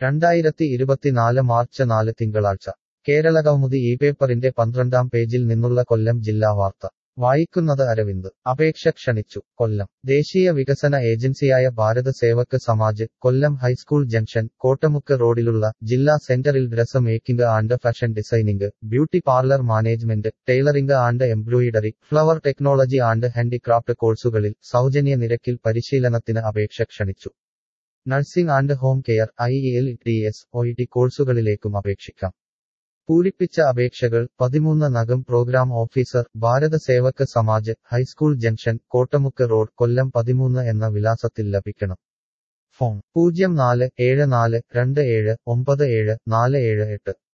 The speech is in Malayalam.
രണ്ടായിരത്തി ഇരുപത്തിനാല് മാർച്ച് നാല് തിങ്കളാഴ്ച കേരളകൗമുദി ഈ പേപ്പറിന്റെ പന്ത്രണ്ടാം പേജിൽ നിന്നുള്ള കൊല്ലം ജില്ലാ വാർത്ത വായിക്കുന്നത് അരവിന്ദ് അപേക്ഷ ക്ഷണിച്ചു കൊല്ലം ദേശീയ വികസന ഏജൻസിയായ ഭാരത് സേവക് സമാജ് കൊല്ലം ഹൈസ്കൂൾ ജംഗ്ഷൻ കോട്ടമുക്ക് റോഡിലുള്ള ജില്ലാ സെന്ററിൽ dress making and fashion designing beauty parlour management tailoring and embroidery flower technology and handicraft കോഴ്സുകളിൽ സൗജന്യ നിരക്കിൽ പരിശീലനത്തിന് അപേക്ഷ ക്ഷണിച്ചു nursing and home care I L T S O T കോഴ്സുകളിലേക്കും അപേക്ഷിക്കാം പൂരിപ്പിച്ച അപേക്ഷകൾ പതിമൂന്ന് നഗം programme officer Bharat Sevak Samaj high school junction Kottamukku road Kollam പതിമൂന്ന് എന്ന വിലാസത്തിൽ ലഭിക്കണം ഫോൺ പൂജ്യം നാല് ഏഴ് നാല് രണ്ട് ഏഴ് ഒമ്പത് ഏഴ് നാല് ഏഴ് എട്ട്